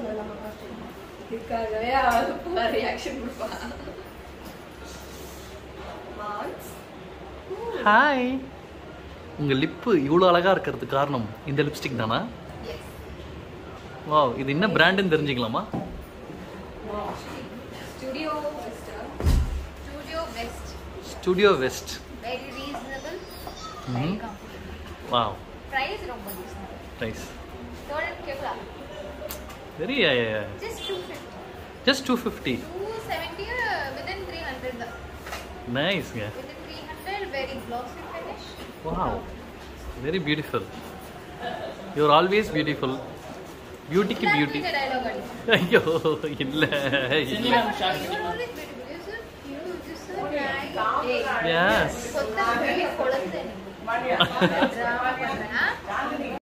சொல்லலாமா இதுக்காகவே அவ ரியாக்ஷன் கொடுப்பான் மார்க்ஸ் ஹாய் உங்க லிப்பு இவ்வளோ அழகா இருக்கிறதுக்கு காரணம் இந்த லிப்ஸ்டிக் தானா எஸ் வாவ் இது என்ன பிராண்டுன்னு தெரிஞ்சுக்கலாமா studio best studio best studio west very reasonable Mhm. Very comfortable wow price ரொம்ப ரீசனபிள் ரைஸ் ஸ்டூடெண்ட் கேவலா very just two fifty just two fifty two seventy within three hundred தான் நைஸ்ங்க within three hundred very classy finish wow very beautiful you are always beautiful பியூட்டிக்கு beauty dialogue அடி ஐயோ இல்ல இல்ல You're always beautiful. You're so cute. You're so nice. Hey. Yes. கொத்தமல்லி கொழுந்து. Drama பண்றேன்.